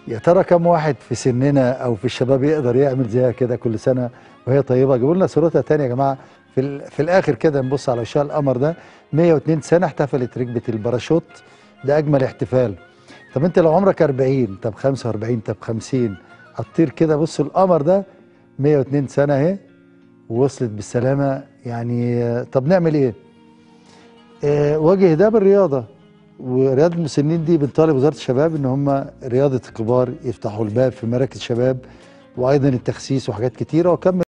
يا ترى كم واحد في سننا او في الشباب يقدر يعمل زيها كده كل سنه وهي طيبه جيبوا لنا صورتها تاني يا جماعه في ال- في الاخر كده نبص على وشها القمر ده 102 سنه احتفلت ركبه الباراشوت ده اجمل احتفال طب انت لو عمرك 40 طب 45 طب 50 هتطير كده بصوا القمر ده 102 سنه اهي ووصلت بالسلامه يعني آه، طب نعمل ايه؟ آه وجه ده بالرياضه ورياضه المسنين دي بنطالب وزاره الشباب ان هم رياضه الكبار يفتحوا الباب في مراكز شباب وايضا التخسيس وحاجات كتيره وكمل